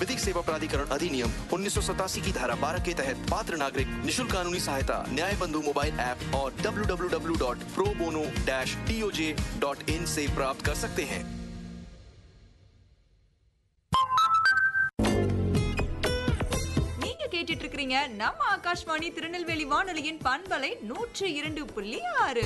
विधिक सेवा प्राधिकरण अधिनियम उन्नीस की धारा 12 के तहत पात्र नागरिक निशुल्क कानूनी सहायता न्याय बंधु मोबाइल ऐप और www.probono-toj.in से प्राप्त कर सकते हैं நீங்க கேட்டுட்டு இருக்கிறீங்க நம்ம ஆகாஷ்வாணி திருநெல்வேலி வானொலியின் பண்பலை நூற்று இரண்டு புள்ளி ஆறு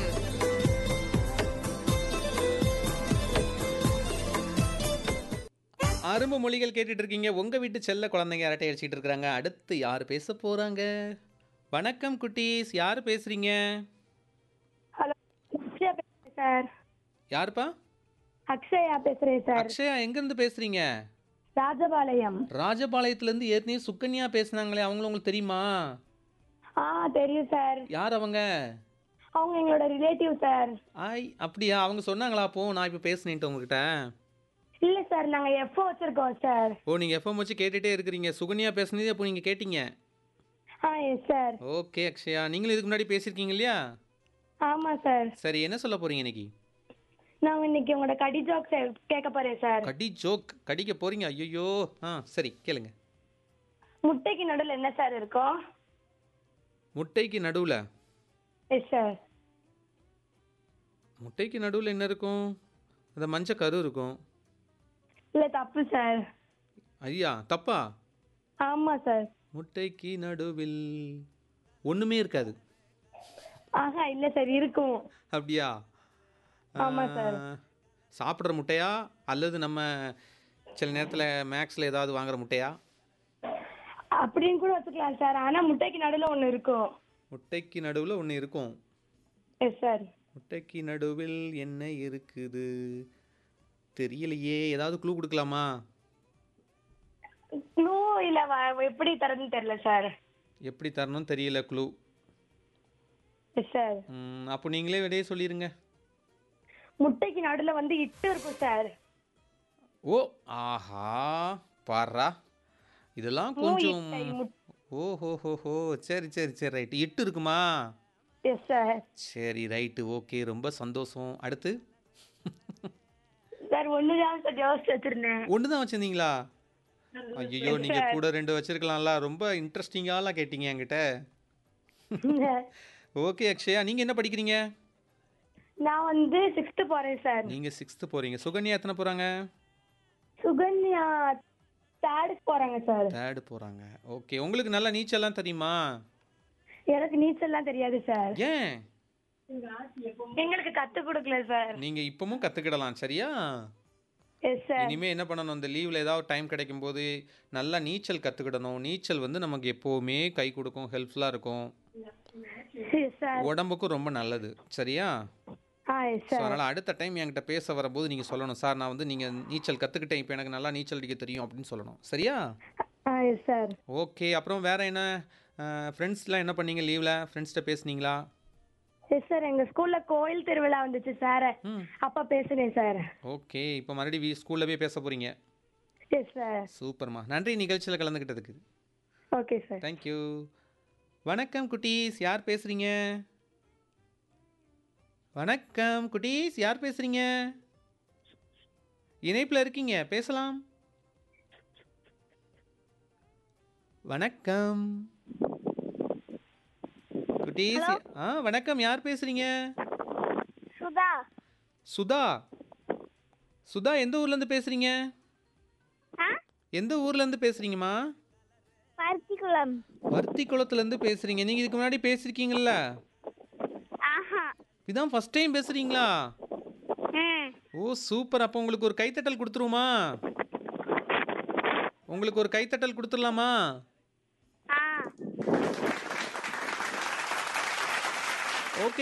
அரும்பு மொழிகள் கேட்டுட்டு இருக்கீங்க உங்க வீட்டு செல்ல குழந்தைங்க அரட்டை அடிச்சிட்டு இருக்காங்க அடுத்து யார் பேச போறாங்க வணக்கம் குட்டீஸ் யார் பேசுறீங்க ஹலோ அக்ஷயா பேசுறேன் சார் யாருப்பா அக்ஷயா பேசுறேன் சார் அக்ஷயா எங்க இருந்து பேசுறீங்க ராஜபாளையம் ராஜபாளையத்துல இருந்து ஏற்கனவே சுக்கன்யா பேசுனாங்களே அவங்களும் உங்களுக்கு தெரியுமா ஆ தெரியும் சார் யார் அவங்க அவங்க எங்களோட ரிலேட்டிவ் சார் ஆய் அப்படியா அவங்க சொன்னாங்களா அப்போ நான் இப்போ பேசுனேன்ட்டு உங்ககிட்ட இல்ல சார் நாங்க எஃப்ஓ வச்சிருக்கோம் சார் ஓ நீங்கள் எஃப்எம் வச்சு கேட்டுட்டே இருக்கிறீங்க சுகன்யா பேசுனதே அப்போ நீங்கள் கேட்டீங்க ஆ எஸ் சார் ஓகே அக்ஷயா நீங்களும் இதுக்கு முன்னாடி பேசியிருக்கீங்க இல்லையா ஆமா சார் சரி என்ன சொல்ல போறீங்க இன்னைக்கு நாங்க இன்னைக்கு உங்களோட கடி ஜோக் கேட்க போறேன் சார் கடி ஜோக் கடிக்க போறீங்க ஐயோ ஆ சரி கேளுங்க முட்டைக்கு நடுவில் என்ன சார் இருக்கும் முட்டைக்கு நடுவில் எஸ் சார் முட்டைக்கு நடுவில் என்ன இருக்கும் அந்த மஞ்சள் கரு இருக்கும் இல்ல தப்பு சார் ஐயா தப்பா ஆமா சார் முட்டைக்கு நடுவில் ஒன்றுமே இருக்காது ஆஹா இல்ல சார் இருக்கும் அப்படியா ஆமா சார். ஆ, சாப்பிட்ற முட்டையா அல்லது நம்ம சில நேரத்தில் மேக்ஸில் ஏதாவது வாங்குற முட்டையா அப்படின்னு கூட வச்சுக்கலாம் சார் ஆனா முட்டைக்கு நடுவில் ஒண்ணு இருக்கும் முட்டைக்கு நடுவில் ஒன்று இருக்கும் எஸ் சார் முட்டைக்கு நடுவில் என்ன இருக்குது தெரியலையே ஏதாவது க்ளூ கொடுக்கலாமா க்ளூ இல்ல வ- எப்படி தரதுன்னு தெரியல சார் எப்படி தரணும் தெரியல க்ளூ எஸ் சார் அப்போ நீங்களே விடையே சொல்லிடுங்க முட்டைக்கு நடுவில் வந்து இட்டு இருக்கும் சார் ஓ ஆஹா பாரா இதெல்லாம் மூ கொஞ்சம் இட்டை முட்- ஓ ஹோ ஹோ ஹோ சரி சரி சரி ரைட்டு இட்டு இருக்குமா எஸ் சார் சரி ரைட்டு ஓகே ரொம்ப சந்தோஷம் அடுத்து சார் ஒன்று தான் சார் யோசிச்சு வச்சிருந்தேன் ஒன்று தான் வச்சுருந்தீங்களா ஐயோ நீங்கள் கூட ரெண்டு வச்சிருக்கலாம்ல ரொம்ப இன்ட்ரெஸ்டிங்காலாம் கேட்டீங்க என்கிட்ட ஓகே அக்ஷயா நீங்கள் என்ன படிக்கிறீங்க நான் வந்து சிக்ஸ்த்து போறேன் சார் நீங்கள் சிக்ஸ்த்து போகிறீங்க சுகன்யா எத்தனை போகிறாங்க சுகன்யா தேர்டு போறாங்க சார் தேர்டு போகிறாங்க ஓகே உங்களுக்கு நல்லா நீச்சல்லாம் தெரியுமா எனக்கு நீச்சல்லாம் தெரியாது சார் ஏன் எங்களுக்கு கத்து கொடுக்கல சார் நீங்கள் இப்பவும் கற்றுக்கிடலாம் சரியா எஸ் சார் இனிமே என்ன பண்ணணும் இந்த லீவில் ஏதாவது டைம் கிடைக்கும் போது நல்லா நீச்சல் கற்றுக்கிடணும் நீச்சல் வந்து நமக்கு எப்போவுமே கை கொடுக்கும் ஹெல்ப்ஃபுல்லாக இருக்கும் எஸ் சார் உடம்புக்கும் ரொம்ப நல்லது சரியா ஆ எஸ் ஸோ சார் அதனால் அடுத்த டைம் என்கிட்ட பேச வரும்போது நீங்கள் சொல்லணும் சார் நான் வந்து நீங்கள் நீச்சல் கற்றுக்கிட்டேன் இப்போ எனக்கு நல்லா நீச்சல் அடிக்க தெரியும் அப்படின்னு சொல்லணும் சரியா ஆ எஸ் சார் ஓகே அப்புறம் வேறு என்ன ஃப்ரெண்ட்ஸ்லாம் என்ன பண்ணீங்க லீவில் ஃப்ரெண்ட்ஸ்கிட்ட பேசுனீங்களா எஸ் சார் எங்க ஸ்கூல்ல கோயில் திருவிழா வந்துச்சு சார் ம் அப்ப பேசுனேன் சார் ஓகே இப்போ மறுபடியும் ஸ்கூலில் போய் பேச போகிறீங்க எஸ் சார் சூப்பர்மா நன்றி நிகழ்ச்சியில் கலந்துக்கிட்டதுக்கு ஓகே சார் தேங்க்யூ வணக்கம் குட்டீஸ் யார் பேசுறீங்க வணக்கம் குட்டீஸ் யார் பேசுறீங்க இணைப்பில் இருக்கீங்க பேசலாம் வணக்கம் குட்டீஸ் ஆ வணக்கம் யார் பேசுறீங்க சுதா சுதா சுதா எந்த ஊர்ல இருந்து பேசுறீங்க எந்த ஊர்ல இருந்து பேசுறீங்கம்மா பருத்திக்குளம் வர்த்தி குளத்துலேருந்து பேசுகிறீங்க நீங்கள் இதுக்கு முன்னாடி பேசியிருக்கீங்கல்ல ஆஹா இதான் ஃபஸ்ட் டைம் பேசுகிறீங்களா ம் ஓ சூப்பர் அப்போ உங்களுக்கு ஒரு கைத்தட்டல் கொடுத்துருவோமா உங்களுக்கு ஒரு கைத்தட்டல் கொடுத்துடலாமா ஆ ஓகே